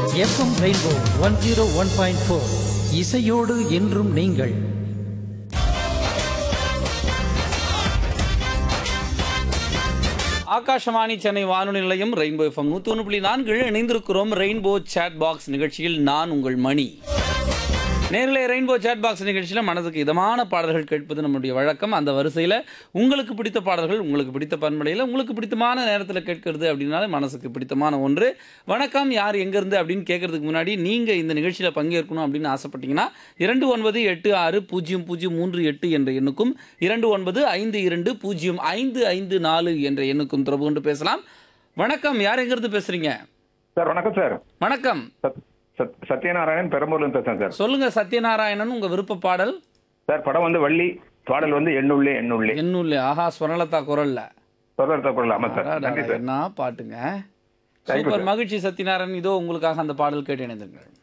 FM rainbow one zero one point four இசையோடு என்றும் நீங்கள் ஆகாஷவாணி சென்னை வானொலி நிலையம் ரெயின்போ எஃப்எம் நூற்றி ஒன்று புள்ளி நான்கு இணைந்திருக்கிறோம் ரெயின்போ சேட் பாக்ஸ் நிகழ்ச்சியில் நான் உங்கள் மணி நேரில் ரெயின்போ சேட் பாக்ஸ் நிகழ்ச்சியில் மனதுக்கு இதமான பாடல்கள் கேட்பது நம்முடைய வழக்கம் அந்த வரிசையில் உங்களுக்கு பிடித்த பாடல்கள் உங்களுக்கு பிடித்த பண்படையில் உங்களுக்கு பிடித்தமான நேரத்தில் கேட்கறது அப்படின்னாலே மனசுக்கு பிடித்தமான ஒன்று வணக்கம் யார் எங்கேருந்து அப்படின்னு கேட்கறதுக்கு முன்னாடி நீங்கள் இந்த நிகழ்ச்சியில் பங்கேற்கணும் அப்படின்னு ஆசைப்பட்டீங்கன்னா இரண்டு ஒன்பது எட்டு ஆறு பூஜ்ஜியம் பூஜ்ஜியம் மூன்று எட்டு என்ற எண்ணுக்கும் இரண்டு ஒன்பது ஐந்து இரண்டு பூஜ்ஜியம் ஐந்து ஐந்து நாலு என்ற எண்ணுக்கும் தொடர்பு கொண்டு பேசலாம் வணக்கம் யார் எங்கேருந்து பேசுகிறீங்க சார் வணக்கம் சார் வணக்கம் சத்- சத்- சத்யநாராயணன் பெரம்பூர்லேருந்து பேசுறேன் சார் சொல்லுங்க சத்யநாராயணன் உங்க விருப்ப பாடல் சார் படம் வந்து வள்ளி பாடல் வந்து எண்ணுள்ளே எண்ணுள்ளே என்னுள்ள ஆஹா ஸ்வரலதா குரல்ல தொடர்த்த குரல் ஆமாம் சார் அடாடா, நன்றி சார் என்ன பாட்டுங்க Thank you, சூப்பர் sir. மகிழ்ச்சி சத்யநாராயணன் இதோ உங்களுக்காக அந்த பாடல் கேட்டு இணைந்துங்கள்